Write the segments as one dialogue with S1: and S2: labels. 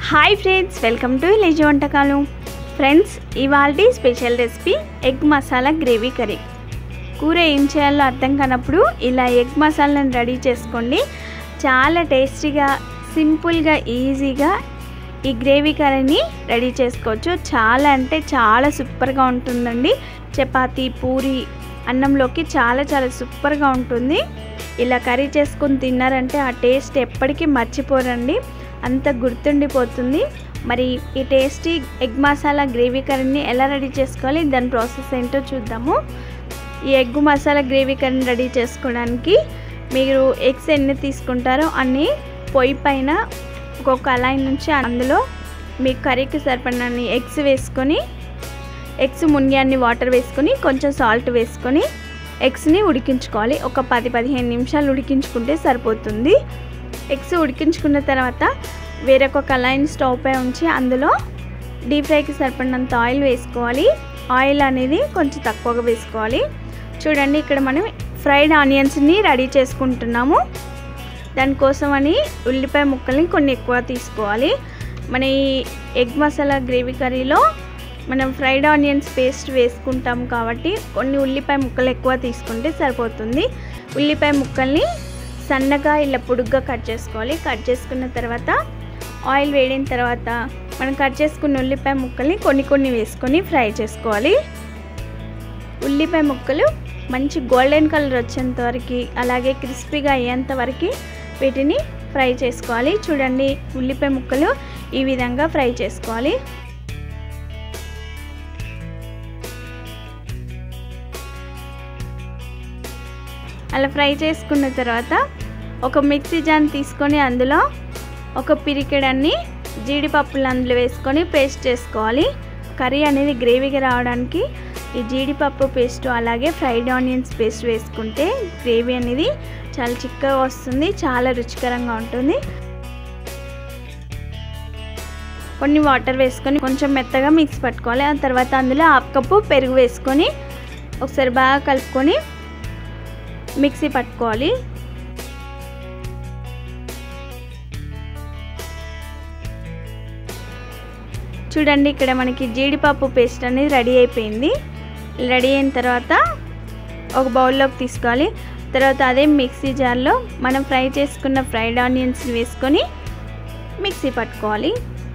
S1: hi friends welcome to village వంటకాలు friends ఇవాళ special recipe egg masala gravy curry కూర ఏం చేయాలో అర్థం కానప్పుడు ఇలా ఎగ్ మసాలాను రెడీ చేసుకోండి చాలా టేస్టీగా సింపుల్గా ఈజీగా ఈ గ్రేవీ కర్రీని రెడీ చేసుకోవచ్చు చాలా అంటే చాలా సూపర్గా ఉంటుందండి చపాతీ పూరి అన్నంలోకి చాలా చాలా సూపర్గా ఉంటుంది ఇలా కర్రీ చేసుకొని తిన్నారంటే ఆ టేస్ట్ ఎప్పటికీ మర్చిపోరండి అంత గుర్తుండిపోతుంది మరి ఈ టేస్టీ ఎగ్ మసాలా గ్రేవీ కర్రీని ఎలా రెడీ చేసుకోవాలి దాని ప్రాసెస్ ఏంటో చూద్దాము ఈ ఎగ్ మసాలా గ్రేవీ కర్రీని రెడీ చేసుకోవడానికి మీరు ఎగ్స్ ఎన్ని తీసుకుంటారో అన్ని పొయ్యి పైన ఒక కళాయి నుంచి అందులో మీ కర్రీకి సరిపడినన్ని ఎగ్స్ వేసుకొని ఎగ్స్ మునిగాన్ని వాటర్ వేసుకొని కొంచెం సాల్ట్ వేసుకొని ఎగ్స్ని ఉడికించుకోవాలి ఒక పది పదిహేను నిమిషాలు ఉడికించుకుంటే సరిపోతుంది ఎగ్స్ ఉడికించుకున్న తర్వాత వేరొక కళాయిని స్టవ్ పై ఉంచి అందులో డీప్ ఫ్రైకి సరిపడినంత ఆయిల్ వేసుకోవాలి ఆయిల్ అనేది కొంచెం తక్కువగా వేసుకోవాలి చూడండి ఇక్కడ మనం ఫ్రైడ్ ఆనియన్స్ని రెడీ చేసుకుంటున్నాము దానికోసం అని ఉల్లిపాయ ముక్కల్ని కొన్ని ఎక్కువ తీసుకోవాలి మన ఈ ఎగ్ మసాలా గ్రేవీ కర్రీలో మనం ఫ్రైడ్ ఆనియన్స్ పేస్ట్ వేసుకుంటాం కాబట్టి కొన్ని ఉల్లిపాయ ముక్కలు ఎక్కువ తీసుకుంటే సరిపోతుంది ఉల్లిపాయ ముక్కల్ని సన్నగా ఇలా పొడుగ్గా కట్ చేసుకోవాలి కట్ చేసుకున్న తర్వాత ఆయిల్ వేడిన తర్వాత మనం కట్ చేసుకున్న ఉల్లిపాయ ముక్కల్ని కొన్ని కొన్ని వేసుకొని ఫ్రై చేసుకోవాలి ఉల్లిపాయ ముక్కలు మంచి గోల్డెన్ కలర్ వచ్చేంత వరకు అలాగే క్రిస్పీగా అయ్యేంత వరకు వీటిని ఫ్రై చేసుకోవాలి చూడండి ఉల్లిపాయ ముక్కలు ఈ విధంగా ఫ్రై చేసుకోవాలి అలా ఫ్రై చేసుకున్న తర్వాత ఒక మిక్సీ జాన్ తీసుకొని అందులో ఒక పిరికెడన్ని జీడిపప్పులు అందులో వేసుకొని పేస్ట్ చేసుకోవాలి కర్రీ అనేది గ్రేవీగా రావడానికి ఈ జీడిపప్పు పేస్ట్ అలాగే ఫ్రైడ్ ఆనియన్స్ పేస్ట్ వేసుకుంటే గ్రేవీ అనేది చాలా చిక్కగా వస్తుంది చాలా రుచికరంగా ఉంటుంది కొన్ని వాటర్ వేసుకొని కొంచెం మెత్తగా మిక్స్ పట్టుకోవాలి ఆ తర్వాత అందులో హాఫ్ కప్పు పెరుగు వేసుకొని ఒకసారి బాగా కలుపుకొని మిక్సీ పట్టుకోవాలి చూడండి ఇక్కడ మనకి జీడిపప్పు పేస్ట్ అనేది రెడీ అయిపోయింది రెడీ అయిన తర్వాత ఒక బౌల్లోకి తీసుకోవాలి తర్వాత అదే మిక్సీ జార్లో మనం ఫ్రై చేసుకున్న ఫ్రైడ్ ఆనియన్స్ వేసుకొని మిక్సీ పట్టుకోవాలి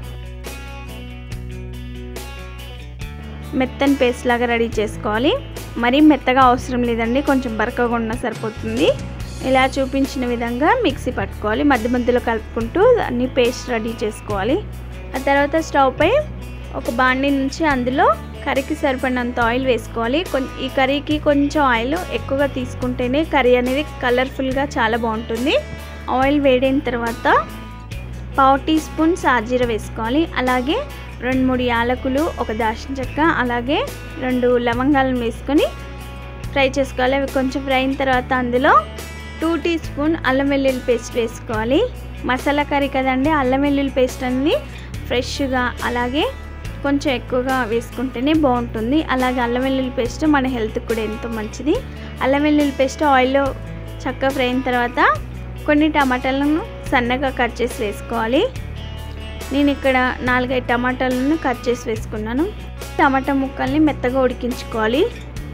S1: మెత్తని పేస్ట్ లాగా రెడీ చేసుకోవాలి మరీ మెత్తగా అవసరం లేదండి కొంచెం బరకగా ఉన్నా సరిపోతుంది ఇలా చూపించిన విధంగా మిక్సీ పట్టుకోవాలి మధ్య మధ్యలో కలుపుకుంటూ అన్ని పేస్ట్ రెడీ చేసుకోవాలి ఆ తర్వాత స్టవ్ పై ఒక బాండి నుంచి అందులో కర్రీకి సరిపడినంత ఆయిల్ వేసుకోవాలి ఈ కర్రీకి కొంచెం ఆయిల్ ఎక్కువగా తీసుకుంటేనే కర్రీ అనేది కలర్ఫుల్గా చాలా బాగుంటుంది ఆయిల్ వేడైన తర్వాత పావు టీ స్పూన్ సాజీర వేసుకోవాలి అలాగే రెండు మూడు యాలకులు ఒక దాల్చిన చెక్క అలాగే రెండు లవంగాలను వేసుకొని ఫ్రై చేసుకోవాలి అవి కొంచెం ఫ్రై అయిన తర్వాత అందులో టూ టీ స్పూన్ అల్లం వెల్లుల్లి పేస్ట్ వేసుకోవాలి మసాలా కర్రీ కదండి అల్లం వెల్లుల్లి పేస్ట్ అనేది ఫ్రెష్గా అలాగే కొంచెం ఎక్కువగా వేసుకుంటేనే బాగుంటుంది అలాగే అల్లం వెల్లుల్లి పేస్ట్ మన హెల్త్కి కూడా ఎంతో మంచిది అల్లం వెల్లుల్లి పేస్ట్ ఆయిల్లో చక్కగా ఫ్రై అయిన తర్వాత కొన్ని టమాటాలను సన్నగా కట్ చేసి వేసుకోవాలి నేను ఇక్కడ నాలుగైదు టమాటాలను కట్ చేసి వేసుకున్నాను టమాటా ముక్కల్ని మెత్తగా ఉడికించుకోవాలి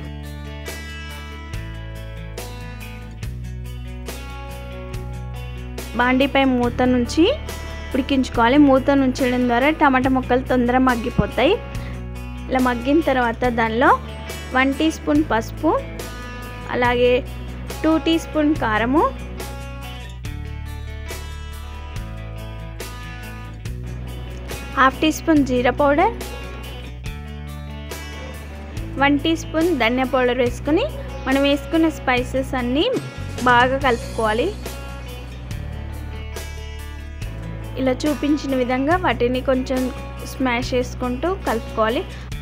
S1: బాండీపై మూత నుంచి ఉడికించుకోవాలి మూత ఉంచడం ద్వారా టమాటా ముక్కలు తొందరగా మగ్గిపోతాయి ఇలా మగ్గిన తర్వాత దానిలో వన్ టీ స్పూన్ పసుపు అలాగే టూ టీ స్పూన్ కారము half teaspoon jeera powder one teaspoon dhania powder వేసుకొని మనం వేసుకున్న స్పైసెస్ అన్నీ బాగా కలుపుకోవాలి ఇలా చూపించిన విధంగా వాటిని కొంచెం స్మాష్ చేసుకుంటూ కలుపుకోవాలి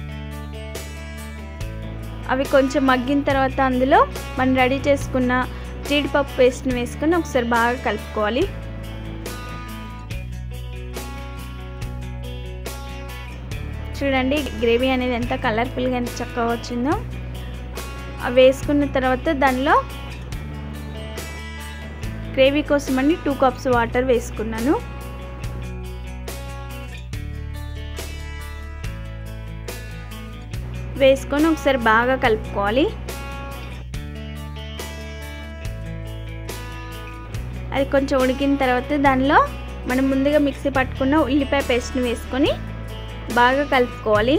S1: అవి కొంచెం మగ్గిన తర్వాత అందులో మనం రెడీ చేసుకున్న జీడిపప్పు పేస్ట్ని వేసుకొని ఒకసారి బాగా కలుపుకోవాలి చూడండి గ్రేవీ అనేది ఎంత కలర్ఫుల్గా ఎంత చక్కగా వచ్చిందో అవి వేసుకున్న తర్వాత దానిలో గ్రేవీ కోసం అండి టూ కప్స్ వాటర్ వేసుకున్నాను వేసుకొని ఒకసారి బాగా కలుపుకోవాలి అది కొంచెం ఉడికిన తర్వాత దానిలో మనం ముందుగా మిక్సీ పట్టుకున్న ఉల్లిపాయ పేస్ట్ని వేసుకొని బాగా కలుపుకోవాలి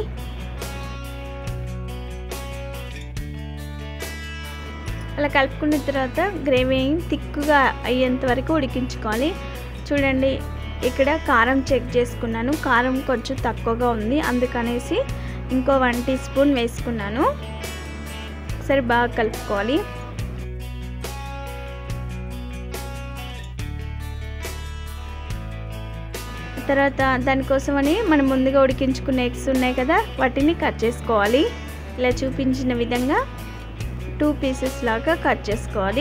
S1: అలా కలుపుకున్న తర్వాత గ్రేవీ థిక్గా అయ్యేంత వరకు ఉడికించుకోవాలి చూడండి ఇక్కడ కారం చెక్ చేసుకున్నాను కారం కొంచెం తక్కువగా ఉంది అందుకనేసి ఇంకో వన్ టీ స్పూన్ వేసుకున్నాను ఒకసారి బాగా కలుపుకోవాలి తర్వాత దానికోసమని మనం ముందుగా ఉడికించుకున్న ఎగ్స్ ఉన్నాయి కదా వాటిని కట్ చేసుకోవాలి ఇలా చూపించిన విధంగా టూ పీసెస్ లాగా కట్ చేసుకోవాలి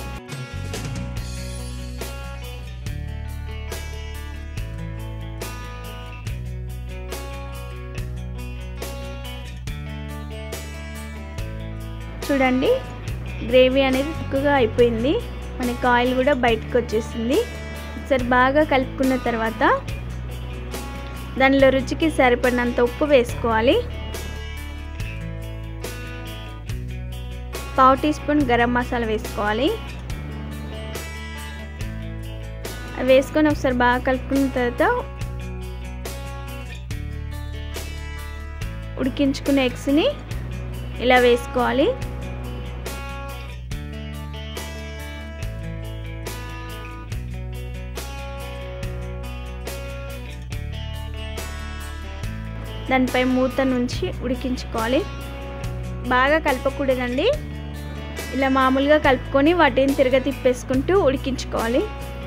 S1: చూడండి గ్రేవీ అనేది ఎక్కువగా అయిపోయింది మనకి ఆయిల్ కూడా బయటకు వచ్చేసింది ఒకసారి బాగా కలుపుకున్న తర్వాత దానిలో రుచికి సరిపడినంత ఉప్పు వేసుకోవాలి పావు టీ స్పూన్ గరం మసాలా వేసుకోవాలి అవి వేసుకొని ఒకసారి బాగా కలుపుకున్న తర్వాత ఉడికించుకున్న ఎగ్స్ని ఇలా వేసుకోవాలి దానిపై మూత నుంచి ఉడికించుకోవాలి బాగా కలపకూడదండి ఇలా మామూలుగా కలుపుకొని వాటిని తిరగ తిప్పేసుకుంటూ ఉడికించుకోవాలి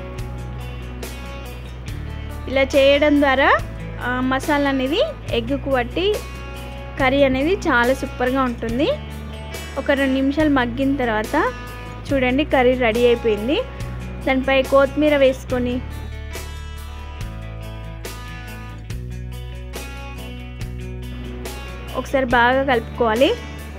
S1: ఇలా చేయడం ద్వారా మసాలా అనేది ఎగ్గుకు పట్టి కర్రీ అనేది చాలా సూపర్గా ఉంటుంది ఒక రెండు నిమిషాలు మగ్గిన తర్వాత చూడండి కర్రీ రెడీ అయిపోయింది దానిపై కొత్తిమీర వేసుకొని ఒకసారి బాగా కలుపుకోవాలి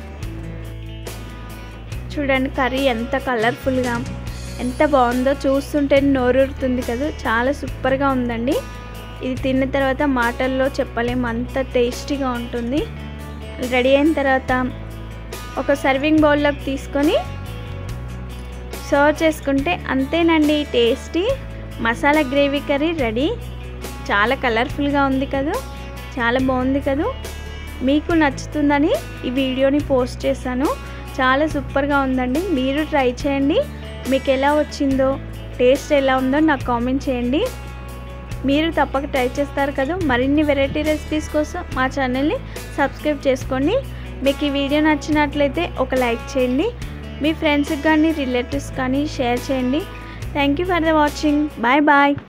S1: చూడండి కర్రీ ఎంత కలర్ఫుల్గా ఎంత బాగుందో చూస్తుంటే నోరూరుతుంది కదా చాలా సూపర్గా ఉందండి ఇది తిన్న తర్వాత మాటల్లో చెప్పలేము అంత టేస్టీగా ఉంటుంది రెడీ అయిన తర్వాత ఒక సర్వింగ్ బౌల్లోకి తీసుకొని సర్వ్ చేసుకుంటే అంతేనండి tasty masala gravy curry ready చాలా కలర్ఫుల్గా ఉంది కదా చాలా బాగుంది కదా మీకు నచ్చుతుందని ఈ వీడియోని పోస్ట్ చేశాను చాలా సూపర్గా ఉందండి మీరు ట్రై చేయండి మీకు ఎలా వచ్చిందో టేస్ట్ ఎలా ఉందో నాకు కామెంట్ చేయండి మీరు తప్పక ట్రై చేస్తారు కదా మరిన్ని వెరైటీ రెసిపీస్ కోసం మా ఛానల్ని సబ్స్క్రైబ్ చేసుకోండి మీకు ఈ వీడియో నచ్చినట్లయితే ఒక లైక్ చేయండి మీ ఫ్రెండ్స్కి కానీ రిలేటివ్స్ కానీ షేర్ చేయండి thank you for the watching bye bye